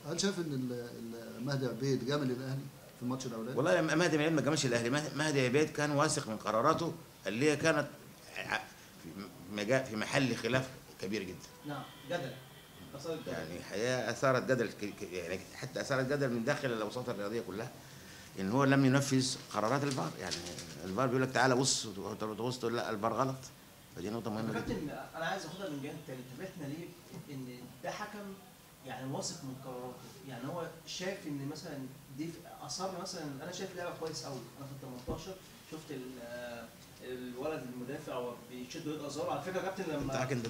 هل شايف ان ال- ال- مهدي عبيد جامل الاهلي في الماتش الاولاني؟ والله لما مهدي من ما جامش الاهلي مه- مهدي عبيد كان واثق من قراراته اللي هي كانت ع- في مجا- في محل خلاف كبير جدا نعم جدل أصل الجدل يعني حقيقه اثارت جدل ك- ك- يعني حتى اثارت جدل من داخل الاوساط الرياضيه كلها ان هو لم ينفذ قرارات الفار يعني الفار بيقول لك تعالى بص تبص تقول لا الفار غلط فدي نقطه مهمه جدا كابتن انا عايز اخدها من جانب تاني انتبهتنا ليه ان ده حكم يعني واثق من قراراته يعني هو شايف ان مثلا دي في- اصر مثلا انا شايف لعبه كويس قوي انا في ال 18 شفت ال- آه، الولد المدافع وهو بيشد يد ازار على فكره يا كابتن انت لما حاكم ده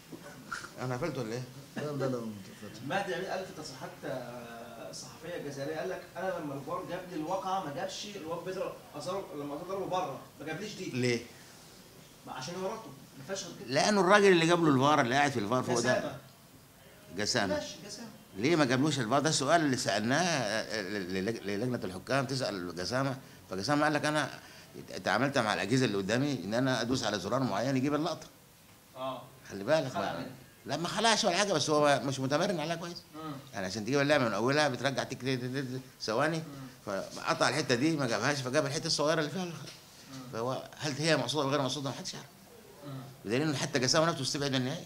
انا قفلت ولا ايه؟ لا لا لا متفاتح. مهدي عميد قال في تصريحات آه، صحفيه جزائريه قال لك انا لما الفار جاب لي الواقعه ما جابش الواد بيضرب ازار لما ازار ضربه بره ما جابليش دي ليه؟ ما عشان هو ربطه ما فيهاش غير كده لانه الراجل اللي جاب له الفار اللي قاعد في الفار فوق ده جسامه جسامه ماشي جسامه ليه ما جابلوش الفار ده السؤال اللي سالناه للج- للجنه الحكام تسال جسامه فجسامه قال لك انا تعاملت مع الاجهزه اللي قدامي ان انا ادوس على زرار معين يجيب اللقطه اه خلي بالك خلع ما- منها. لا ما خلعش ولا حاجه بس هو مش متمرن عليها كويس مم. يعني عشان تجيب اللعبه من اولها بترجع تك تك- تك- تك- ثواني فقطع الحته دي ما جابهاش فجاب الحته الصغيره اللي فيها الخ- فهو هل هي مقصوده ولا غير مقصوده ما حدش يعرف مم. بدليل ان حتى جسامه نفسه استبعد من النهائي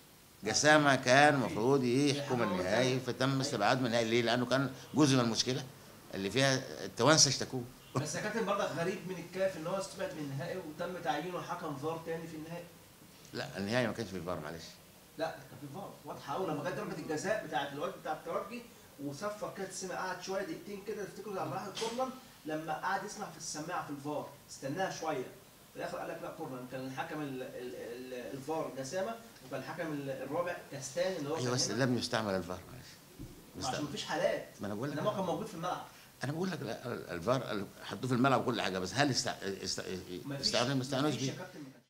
جسامه كان المفروض يحكم النهائي فتم استبعاد من النهائي ليه؟ لانه كان جزء من المشكله اللي فيها التوانسه اشتكوه بس يا كابتن برضك غريب من الكاف ان هو استبعد من النهائي وتم تعيينه حكم فار تاني في النهائي لا النهائي ما كانش في الفار معلش لا ده كان في فار واضحه قوي لما جت ضربه الجزاء بتاعت الواد بتاع الترجي وصفر كده سمع قعد شويه دقيقتين كده تفتكروا لما راح الكورنر لما قعد يسمع في السماعه في الفار استناها شويه في الاخر قال لك لا كورنر كان الحكم ال- ال- ال- الفار جسامه وكان الحكم ال- الرابع كستان اللي هو ايوه كان بس هنا. لم يستعمل الفار معلش عشان مستعمل. مفيش حالات ما انا بقول لك انما هو كان موجود في الملعب انا بقول لك لا الفار حطوه في الملعب وكل حاجه بس هل است... است... مفيش- استعملوا ما استعملوش مفيش بيه يا كابتن